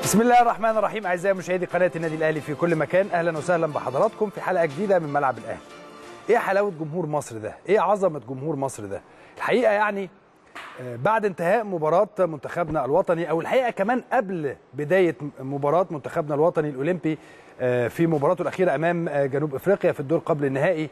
بسم الله الرحمن الرحيم اعزائي مشاهدي قناه النادي الاهلي في كل مكان اهلا وسهلا بحضراتكم في حلقه جديده من ملعب الاهلي. ايه حلاوه جمهور مصر ده؟ ايه عظمه جمهور مصر ده؟ الحقيقه يعني آه، بعد انتهاء مباراه منتخبنا الوطني او الحقيقه كمان قبل بدايه مباراه منتخبنا الوطني الاولمبي آه، في مباراته الاخيره امام آه، جنوب افريقيا في الدور قبل النهائي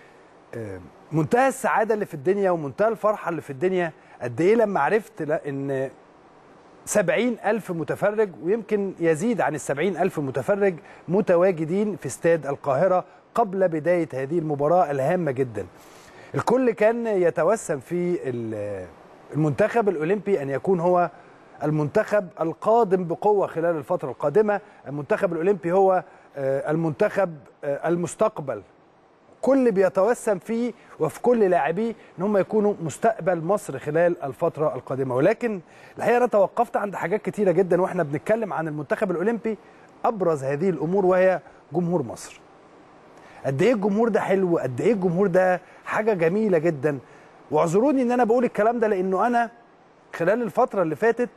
آه، منتهى السعاده اللي في الدنيا ومنتهى الفرحه اللي في الدنيا قد ايه لما عرفت لا ان سبعين ألف متفرج ويمكن يزيد عن السبعين ألف متفرج متواجدين في استاد القاهرة قبل بداية هذه المباراة الهامة جدا الكل كان يتوسم في ال- المنتخب الأولمبي أن يكون هو المنتخب القادم بقوة خلال الفترة القادمة المنتخب الأولمبي هو آه، المنتخب آه، المستقبل كل بيتوسم فيه وفي كل لاعبيه ان هم يكونوا مستقبل مصر خلال الفتره القادمه ولكن الحقيقه انا توقفت عند حاجات كتيره جدا واحنا بنتكلم عن المنتخب الاولمبي ابرز هذه الامور وهي جمهور مصر قد ايه الجمهور ده حلو قد ايه الجمهور ده حاجه جميله جدا واعذروني ان انا بقول الكلام ده لانه انا خلال الفتره اللي فاتت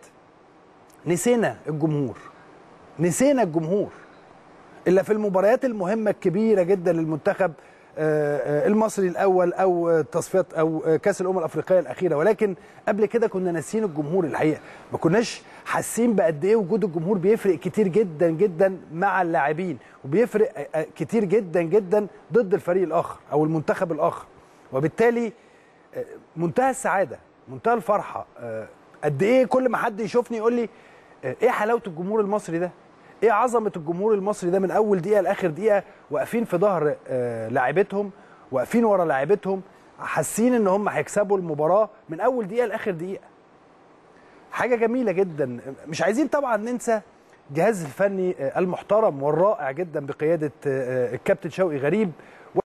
نسينا الجمهور نسينا الجمهور الا في المباريات المهمه الكبيره جدا للمنتخب آه، آه، المصري الاول او آه، تصفيات او آه، كاس الامم الافريقيه الاخيره ولكن قبل كده كنا ناسيين الجمهور الحقيقه ما كناش حاسين بقد ايه وجود الجمهور بيفرق كتير جدا جدا مع اللاعبين وبيفرق آه، آه، كتير جدا جدا ضد الفريق الاخر او المنتخب الاخر وبالتالي آه، منتهى السعاده منتهى الفرحه آه، قد ايه كل ما حد يشوفني يقول لي آه، ايه حلاوه الجمهور المصري ده ايه عظمه الجمهور المصري ده من اول دقيقه لاخر دقيقه واقفين في ظهر آه، لاعيبتهم واقفين ورا لاعيبتهم حاسين ان هم هيكسبوا المباراه من اول دقيقه لاخر دقيقه حاجه جميله جدا مش عايزين طبعا ننسى الجهاز الفني آه، المحترم والرائع جدا بقياده آه، آه، الكابتن شوقي غريب